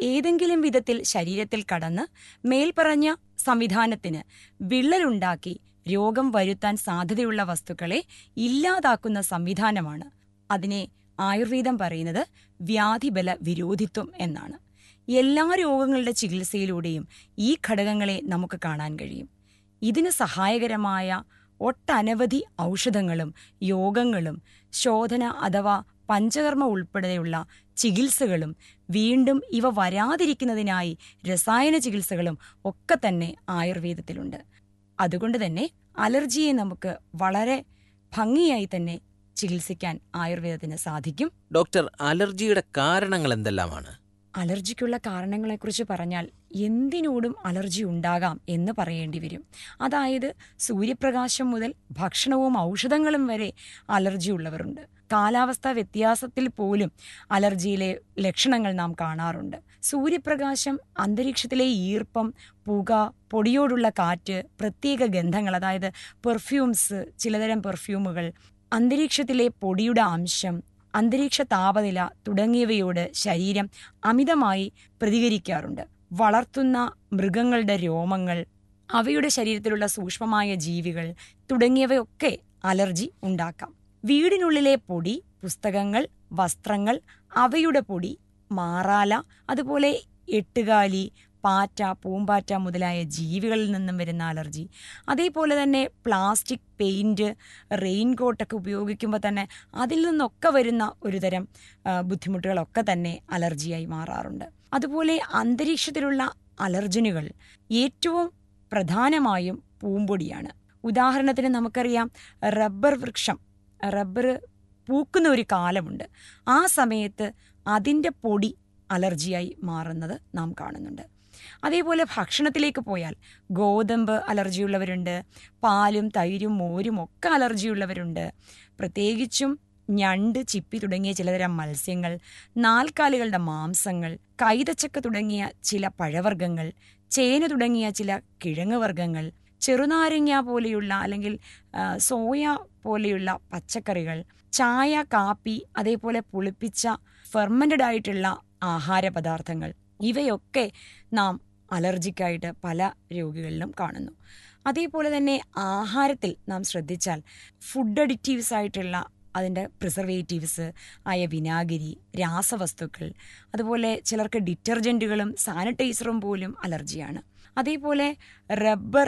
ഏതെങ്കിലും വിധത്തിൽ ശരീരത്തിൽ കടന്ന് മേൽപ്പറഞ്ഞ സംവിധാനത്തിന് വിള്ളലുണ്ടാക്കി രോഗം വരുത്താൻ സാധ്യതയുള്ള വസ്തുക്കളെ ഇല്ലാതാക്കുന്ന സംവിധാനമാണ് അതിനെ ആയുർവേദം പറയുന്നത് വ്യാധിബല വിരോധിത്വം എന്നാണ് എല്ലാ രോഗങ്ങളുടെ ചികിത്സയിലൂടെയും ഈ ഘടകങ്ങളെ നമുക്ക് കാണാൻ കഴിയും ഇതിന് സഹായകരമായ ഒട്ടനവധി ഔഷധങ്ങളും യോഗങ്ങളും ശോധന അഥവാ പഞ്ചകർമ്മ ഉൾപ്പെടെയുള്ള ചികിത്സകളും വീണ്ടും ഇവ വരാതിരിക്കുന്നതിനായി രസായന ചികിത്സകളും ഒക്കെ തന്നെ ആയുർവേദത്തിലുണ്ട് അതുകൊണ്ട് തന്നെ അലർജിയെ നമുക്ക് വളരെ ഭംഗിയായി തന്നെ ചികിത്സിക്കാൻ ആയുർവേദത്തിന് സാധിക്കും ഡോക്ടർ അലർജിയുടെ കാരണങ്ങൾ എന്തെല്ലാമാണ് അലർജിക്കുള്ള കാരണങ്ങളെക്കുറിച്ച് പറഞ്ഞാൽ എന്തിനോടും അലർജി ഉണ്ടാകാം എന്ന് പറയേണ്ടി വരും അതായത് സൂര്യപ്രകാശം മുതൽ ഭക്ഷണവും ഔഷധങ്ങളും വരെ അലർജി ഉള്ളവരുണ്ട് കാലാവസ്ഥാ വ്യത്യാസത്തിൽ പോലും അലർജിയിലെ ലക്ഷണങ്ങൾ നാം കാണാറുണ്ട് സൂര്യപ്രകാശം അന്തരീക്ഷത്തിലെ ഈർപ്പം പുക പൊടിയോടുള്ള കാറ്റ് പ്രത്യേക ഗന്ധങ്ങൾ അതായത് പെർഫ്യൂംസ് ചിലതരം പെർഫ്യൂമുകൾ അന്തരീക്ഷത്തിലെ പൊടിയുടെ അംശം അന്തരീക്ഷ താപനില തുടങ്ങിയവയോട് ശരീരം അമിതമായി പ്രതികരിക്കാറുണ്ട് വളർത്തുന്ന മൃഗങ്ങളുടെ രോമങ്ങൾ അവയുടെ ശരീരത്തിലുള്ള സൂക്ഷ്മമായ ജീവികൾ തുടങ്ങിയവയൊക്കെ അലർജി ഉണ്ടാക്കാം വീടിനുള്ളിലെ പൊടി പുസ്തകങ്ങൾ വസ്ത്രങ്ങൾ അവയുടെ പൊടി മാറാല അതുപോലെ എട്ടുകാലി പാറ്റ പൂമ്പാറ്റ മുതലായ ജീവികളിൽ നിന്നും വരുന്ന അലർജി അതേപോലെ തന്നെ പ്ലാസ്റ്റിക് പെയിൻറ് റെയിൻകോട്ടൊക്കെ ഉപയോഗിക്കുമ്പോൾ തന്നെ അതിൽ നിന്നൊക്കെ വരുന്ന ഒരുതരം ആ, ബുദ്ധിമുട്ടുകളൊക്കെ തന്നെ അലർജിയായി മാറാറുണ്ട് അതുപോലെ അന്തരീക്ഷത്തിലുള്ള അലർജനുകൾ ഏറ്റവും പ്രധാനമായും പൂമ്പൊടിയാണ് ഉദാഹരണത്തിന് നമുക്കറിയാം റബ്ബർ വൃക്ഷം റബ്ബർ പൂക്കുന്ന ഒരു കാലമുണ്ട് ആ സമയത്ത് അതിൻ്റെ പൊടി അലർജിയായി മാറുന്നത് നാം കാണുന്നുണ്ട് അതേപോലെ ഭക്ഷണത്തിലേക്ക് പോയാൽ ഗോതമ്പ് അലർജിയുള്ളവരുണ്ട് പാലും തൈരും മോരും ഒക്കെ അലർജിയുള്ളവരുണ്ട് പ്രത്യേകിച്ചും ഞണ്ട് ചിപ്പി തുടങ്ങിയ ചിലതരം മത്സ്യങ്ങൾ നാൽക്കാലികളുടെ മാംസങ്ങൾ കൈതച്ചക്ക തുടങ്ങിയ ചില പഴവർഗ്ഗങ്ങൾ ചേന തുടങ്ങിയ ചില കിഴങ്ങ് വർഗ്ഗങ്ങൾ ചെറുനാരങ്ങ പോലെയുള്ള അല്ലെങ്കിൽ ആ, സോയ പോലെയുള്ള പച്ചക്കറികൾ ചായ കാപ്പി അതേപോലെ പുളിപ്പിച്ച ഫെർമൻറ്റഡ് ആയിട്ടുള്ള ആഹാര പദാർത്ഥങ്ങൾ ഇവയൊക്കെ നാം അലർജിക്കായിട്ട് പല രോഗികളിലും കാണുന്നു അതേപോലെ തന്നെ ആഹാരത്തിൽ നാം ശ്രദ്ധിച്ചാൽ ഫുഡ് അഡിക്റ്റീവ്സ് ആയിട്ടുള്ള അതിൻ്റെ പ്രിസർവേറ്റീവ്സ് ആയ വിനാഗിരി രാസവസ്തുക്കൾ അതുപോലെ ചിലർക്ക് ഡിറ്റർജൻറ്റുകളും സാനിറ്റൈസറും പോലും അലർജിയാണ് അതേപോലെ റബ്ബർ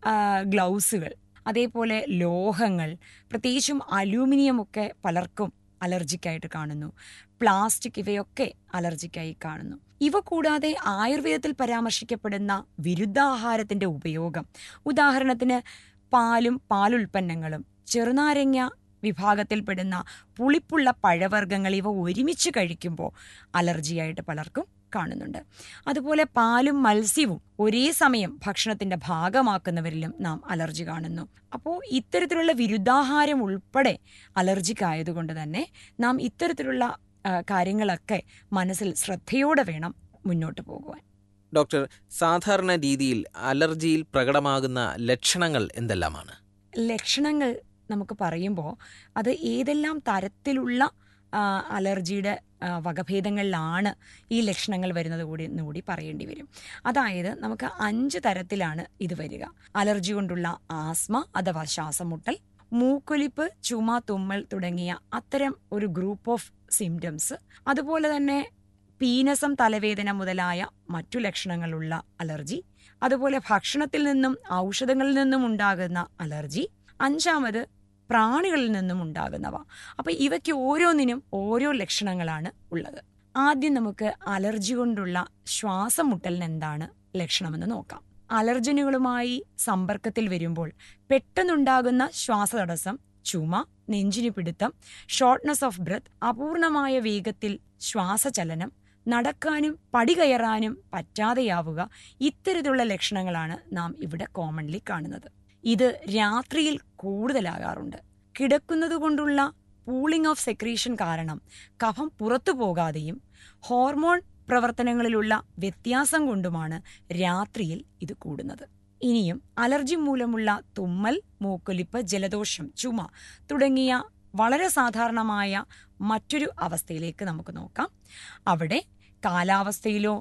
ഗ്ലൗസുകൾ അതേപോലെ ലോഹങ്ങൾ പ്രത്യേകിച്ചും അലൂമിനിയം ഒക്കെ പലർക്കും അലർജിക്കായിട്ട് കാണുന്നു പ്ലാസ്റ്റിക് ഇവയൊക്കെ അലർജിക്കായി കാണുന്നു ഇവ കൂടാതെ ആയുർവേദത്തിൽ പരാമർശിക്കപ്പെടുന്ന വിരുദ്ധാഹാരത്തിന്റെ ഉപയോഗം ഉദാഹരണത്തിന് പാലും പാലുൽപ്പന്നങ്ങളും ചെറുനാരങ്ങ വിഭാഗത്തിൽപ്പെടുന്ന പുളിപ്പുള്ള പഴവർഗ്ഗങ്ങൾ ഇവ ഒരുമിച്ച് കഴിക്കുമ്പോൾ അലർജിയായിട്ട് പലർക്കും കാണുന്നുണ്ട് അതുപോലെ പാലും മത്സ്യവും ഒരേ സമയം ഭക്ഷണത്തിന്റെ ഭാഗമാക്കുന്നവരിലും നാം അലർജി കാണുന്നു അപ്പോൾ ഇത്തരത്തിലുള്ള വിരുദ്ധാഹാരം ഉൾപ്പെടെ അലർജിക്കായതുകൊണ്ട് തന്നെ നാം ഇത്തരത്തിലുള്ള ആ, കാര്യങ്ങളൊക്കെ മനസ്സിൽ ശ്രദ്ധയോടെ വേണം മുന്നോട്ട് പോകുവാൻ ഡോക്ടർ സാധാരണ രീതിയിൽ അലർജിയിൽ പ്രകടമാകുന്ന ലക്ഷണങ്ങൾ എന്തെല്ലാമാണ് ലക്ഷണങ്ങൾ നമുക്ക് പറയുമ്പോൾ അത് ഏതെല്ലാം തരത്തിലുള്ള ആ, അലർജിയുടെ ആ, വകഭേദങ്ങളിലാണ് ഈ ലക്ഷണങ്ങൾ വരുന്നത് കൂടി എന്നുകൂടി പറയേണ്ടി വരും അതായത് നമുക്ക് അഞ്ച് തരത്തിലാണ് ഇത് വരിക അലർജി കൊണ്ടുള്ള ആസ്മ അഥവാ ശ്വാസമുട്ടൽ മൂക്കൊലിപ്പ് ചുമ തുമ്മൽ തുടങ്ങിയ അത്തരം ഒരു ഗ്രൂപ്പ് ഓഫ് സിംറ്റംസ് അതുപോലെ തന്നെ പീനസം തലവേദന മുതലായ മറ്റു ലക്ഷണങ്ങളുള്ള അലർജി അതുപോലെ ഭക്ഷണത്തിൽ നിന്നും ഔഷധങ്ങളിൽ നിന്നും ഉണ്ടാകുന്ന അലർജി അഞ്ചാമത് പ്രാണികളിൽ നിന്നും ഉണ്ടാകുന്നവ അപ്പൊ ഇവയ്ക്ക് ഓരോന്നിനും ഓരോ ലക്ഷണങ്ങളാണ് ഉള്ളത് ആദ്യം നമുക്ക് അലർജി കൊണ്ടുള്ള ശ്വാസം മുട്ടലിന് എന്താണ് ലക്ഷണമെന്ന് നോക്കാം അലർജനുകളുമായി സമ്പർക്കത്തിൽ വരുമ്പോൾ പെട്ടെന്നുണ്ടാകുന്ന ശ്വാസതടസ്സം ചുമ നെഞ്ചിന് പിടുത്തം ഷോർട്ട്നെസ് ഓഫ് ബ്രത്ത് അപൂർണമായ വേഗത്തിൽ ശ്വാസചലനം നടക്കാനും പടി കയറാനും പറ്റാതെയാവുക ഇത്തരത്തിലുള്ള ലക്ഷണങ്ങളാണ് നാം ഇവിടെ കോമൺലി കാണുന്നത് ഇത് രാത്രിയിൽ കൂടുതലാകാറുണ്ട് കിടക്കുന്നത് കൊണ്ടുള്ള പൂളിംഗ് ഓഫ് സെക്രീഷൻ കാരണം കഫം പുറത്തു പോകാതെയും ഹോർമോൺ പ്രവർത്തനങ്ങളിലുള്ള വ്യത്യാസം കൊണ്ടുമാണ് രാത്രിയിൽ ഇത് കൂടുന്നത് ഇനിയും അലർജി മൂലമുള്ള തുമ്മൽ മൂക്കൊലിപ്പ് ജലദോഷം ചുമ തുടങ്ങിയ വളരെ സാധാരണമായ മറ്റൊരു അവസ്ഥയിലേക്ക് നമുക്ക് നോക്കാം അവിടെ കാലാവസ്ഥയിലോ